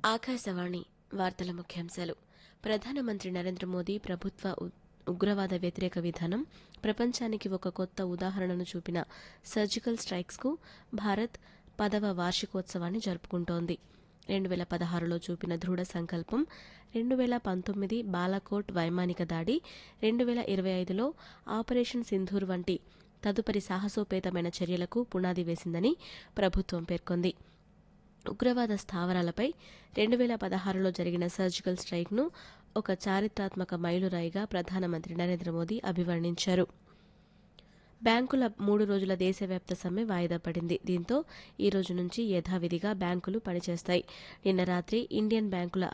ఆకాశవాణి వార్తల ముఖ్యాంశాలు ప్రధానమంత్రి నరేంద్ర మోదీ ప్రభుత్వ ఉ- ఉగ్రవాద వ్యతిరేక విధానం ప్రపంచానికి ఒక కొత్త ఉదాహరణను చూపిన సర్జికల్ స్ట్రైక్స్కు భారత్ పదవ వార్షికోత్సవాన్ని జరుపుకుంటోంది రెండు వేల పదహారులో చూపిన దృఢ సంకల్పం రెండు వేల పంతొమ్మిది బాలాకోట్ వైమానిక దాడి రెండు వేల ఇరవై ఐదులో ఆపరేషన్ సింధూర్ వంటి తదుపరి సాహసోపేతమైన చర్యలకు పునాది వేసిందని ప్రభుత్వం పేర్కొంది ఉగ్రవాద స్థావరాలపై రెండు వేల పదహారులో జరిగిన సర్జికల్ స్ట్రైక్ను ఒక చారిత్రాత్మక మైలురాయిగా ప్రధానమంత్రి నరేంద్ర మోదీ అభివర్ణించారు బ్యాంకుల మూడు రోజుల దేశవ్యాప్త సమ్మె వాయిదా పడింది దీంతో ఈ రోజు నుంచి యథావిధిగా బ్యాంకులు పనిచేస్తాయి నిన్న రాత్రి ఇండియన్ బ్యాంకుల